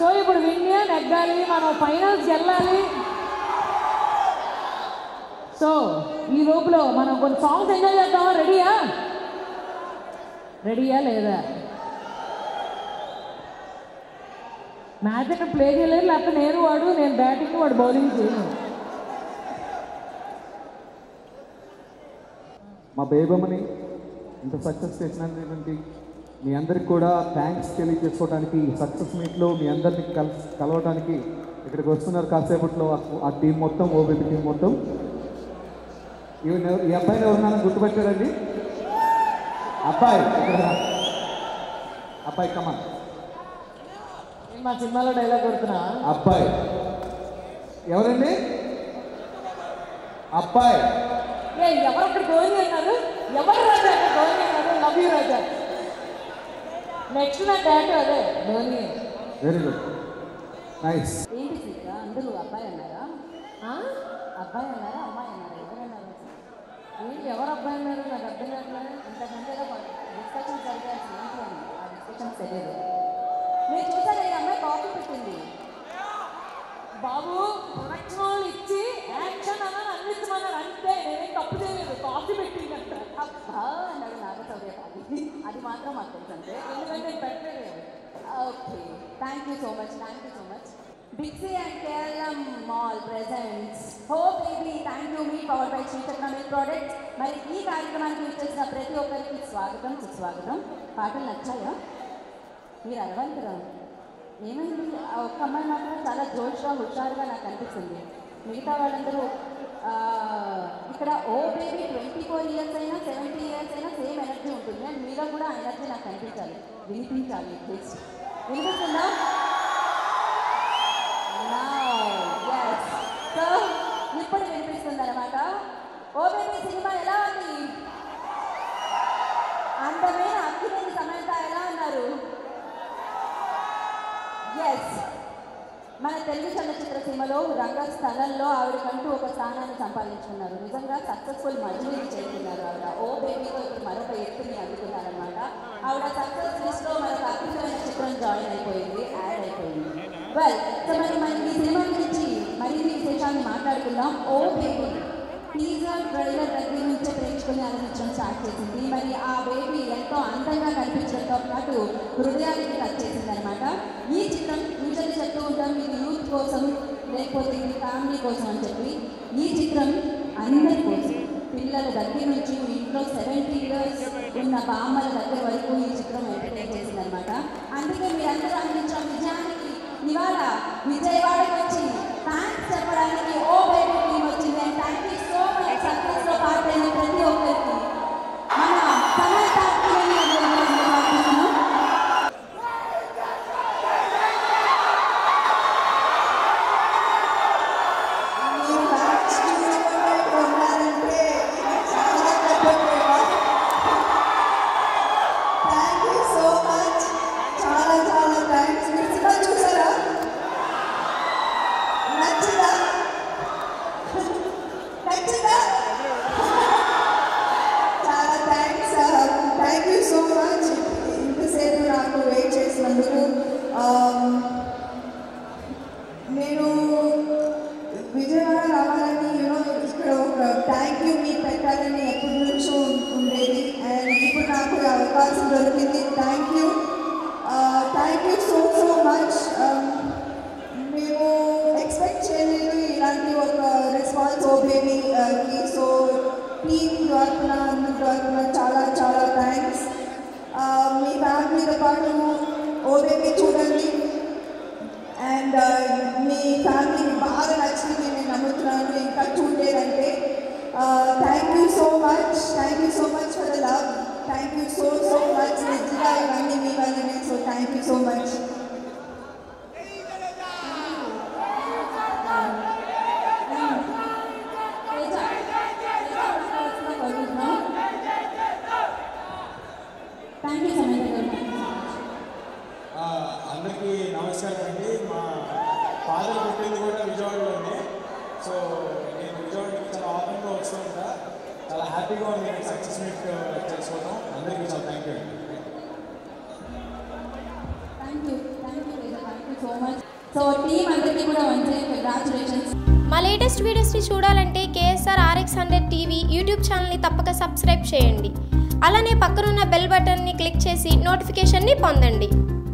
So ఇప్పుడు విన్యా నెగ్గాలి మనం finals వెళ్ళాలి సో ఈ లోపల మనం కొన్ని సాంగ్స్ ఎంజాయ్ చేద్దామా రెడీయా రెడీయా లేదా మ్యాచ్ అక్కడ ప్లే చేయలేదు లేకపోతే నేను వాడు నేను బ్యాటింగ్ వాడు బౌలింగ్ చేయను మా బేబమ్మని ఇంత సక్సెస్ చేసినటువంటి మీ అందరికి కూడా థ్యాంక్స్ తెలియజేసుకోవడానికి ఈ సక్సెస్ మీట్లో మీ అందరిని కల్ కలవడానికి ఇక్కడికి వస్తున్నారు కాసేపట్లో ఆ- ఆ టీం మొత్తం ఓబీపీ టీం మొత్తం ఈవెన్ ఎవరు- ఈ అబ్బాయిని ఎవరున్నారో గుర్తుపట్టారండి అబ్బాయి ఇక్కడ రా. అబ్బాయి కమన్ నేను మా సినిమాలో డైలాగ్ కొడుతున్నా అబ్బాయి ఎవరండి అబ్బాయి ఏ ఎవరు అక్కడ ధోని అన్నారు ఎవరు రాజా అక్కడ ధోని అన్నారు లవ్ యూ రాజా నెక్స్ట్ నా డాట్ అదే ధోని వెరీ గుడ్ నైస్ ఏంటి సీత అందరూ అబ్బాయి అన్నారా ఆ? అబ్బాయి అన్నారా అమ్మాయి అన్నారా ఎవరన్నారు ఏంటి ఎవరు అబ్బాయి అన్నారు నాకు అర్థం కావట్లేదు ఇంతకుముందు ఏదో డిస్కషన్ జరిగాల్సి ఏంటి అని ఆ డిస్కషన్ తెలియదు మీరు చూసారా ఈ అమ్మాయి కాఫీ పెట్టింది బాబు ప్రొడక్షన్ వాళ్ళు ఇచ్చి యాక్షన్ అన్నారు అందించమన్నారు అంతే నేనేం తప్పు చేయలేదు కాఫీ పెట్టిందంట అబ్బా అన్నాడు నాగశౌర్య కాఫీ అది మాత్రం మాకు తెలుసు అంతే ఎందుకంటే నేను పెట్టలేదు okay thank you so much thank you so much Big C and కేరళం mall presents oh baby thank you మీ power by Srichakra milk product మరి ఈ కార్యక్రమానికి వచ్చేసిన ప్రతి ఒక్కరికి స్వాగతం సుస్వాగతం పాటలు నచ్చాయా మీరు అరవాలి కదా ఏమైంది ఆ ఒక్క అమ్మాయి మాత్రం చాలా జోష్గా హుషారుగా నాకు అనిపిస్తుంది మిగతా వాళ్ళందరూ ఆ, ఇక్కడ oh baby twenty four years అయినా సెవెంటీ ఇయర్స్ అయినా సేమ్ ఎనర్జీ ఉంటుంది అండ్ మీలో కూడా ఆ ఎనర్జీ నాకు కనిపించాలి వినిపించాలి ప్లీజ్ వినిపిస్తుందా ఎస్ సో ఇప్పుడు వినిపిస్తుంది అనమాట ఓ బేబీ సినిమా ఎలా ఉంది అందమైన అక్కినేని సమంత ఎలా ఉన్నారు ఎస్ మన తెలుగు చలనచిత్ర సీమలో రంగస్థలంలో ఆవిడకంటూ ఒక స్థానాన్ని సంపాదించుకున్నారు నిజంగా సక్సెస్ఫుల్ మజిలీని చేస్తున్నారు ఆవిడ ఓ బేబీతో ఇప్పుడు మరొక ఎత్తుని అందుకున్నారనమాట ఆవిడ సక్సెస్ లిస్ట్లో మరొక అద్భుతమైన చిత్రం జాయిన్ అయిపోయింది యాడ్ అయిపోయింది వెల్ సో మరి మనం ఈ సినిమా గురించి మరిన్ని విశేషాన్ని మాట్లాడుకుందాం ఓ బేబీ టీజర్ ట్రైలర్ దగ్గర నుంచే ప్రేక్షకుల్ని ఆలోచించడం స్టార్ట్ చేసింది మరి ఆ బేబీ ఎంతో అందంగా కనిపించడంతో పాటు హృదయానికి టచ్ చేసింది అనమాట ఈ చిత్రం యూజువల్లీ చెప్తూ ఉంటాం ఇది యూత్ కోసం లేకపోతే ఇది ఫ్యామిలీ కోసం అని చెప్పి ఈ చిత్రం అందరి కోసం పిల్లల దగ్గర నుంచి ఇంట్లో సెవెంటీ ఇయర్స్ ఉన్న బామ్మల దగ్గర వరకు ఈ చిత్రం ఎంటర్టైన్ చేసింది అనమాట అందుకే మీరందరూ అందించిన విజయానికి ఇవాళ విజయవాడకి వచ్చి థ్యాంక్స్ చెప్పడానికి ఓ బేబీ టీం వచ్చింది and thank you so much success లో పార్ట్ అయిన ప్రతి ఒక్కరికి మన సమంత అక్కినేని గారిని ప్రార్థిస్తున్నాం. ఈ మ్యాచ్ చూడకుండా ఉన్నారంటే ఇది చాలా పెద్ద ప్రేమ థ్యాంక్ యూ సో మచ్ చాలా చాలా థ్యాంక్స్ మీరు సినిమా చూసారా నచ్చిందా నచ్చిందా చాలా thanks thank you so much ఇంతసేపు నాకు వెయిట్ చేసినందుకు Um, నేను విజయవాడ రావాలని యూనో ఇక్కడ ఒక థ్యాంక్ యూ మీ పెట్టాలని ఎప్పటి నుంచో ఉండేది అండ్ ఇప్పుడు నాకు ఈ అవకాశం దొరికింది thank you thank you so so much మేము ఎక్స్పెక్ట్ చేయలేదు ఇలాంటి ఒక రెస్పాన్స్ ఓ బేబీకి సో టీమ్ తరఫున అందరి తరఫున చాలా చాలా థ్యాంక్స్ మీ ఫ్యామిలీతో పాటు ఓ బేబీ చూడండి అండ్ మీ ఫ్యామిలీకి బాగా నచ్చింది నేను నమ్ముతున్నాను ఇంకా చూడలేదంటే thank you so much thank you so much for the love thank you so so much నిజంగా ఇవన్నీ మీ వల్లనే so thank you so much Teja, Teja మాట్లాడాల్సిన కోరుకుంటున్నాం. థ్యాంక్ యూ సమంత గారు ఆ, అందరికీ నమస్కారం అండి మా ఫాదర్ పుట్టింది కూడా విజయవాడలోనే సో నేను విజయవాడకి చాలా ఆఫన్గా వస్తూ ఉంటా చాలా హ్యాపీగా ఉంది సక్సెస్ మీట్ చేసుకోవడం అందరికీ చాలా థ్యాంక్ యూ అండి thank you thank you Teja thank you so much so team అందరికీ కూడా వన్స్ కంగ్రాచులేషన్స్ మా లేటెస్ట్ వీడియోస్ని చూడాలంటే KSR RX hundred TV YouTube ఛానల్ని తప్పక సబ్స్క్రైబ్ చేయండి అలానే పక్కనున్న బెల్ బటన్ని క్లిక్ చేసి నోటిఫికేషన్ని పొందండి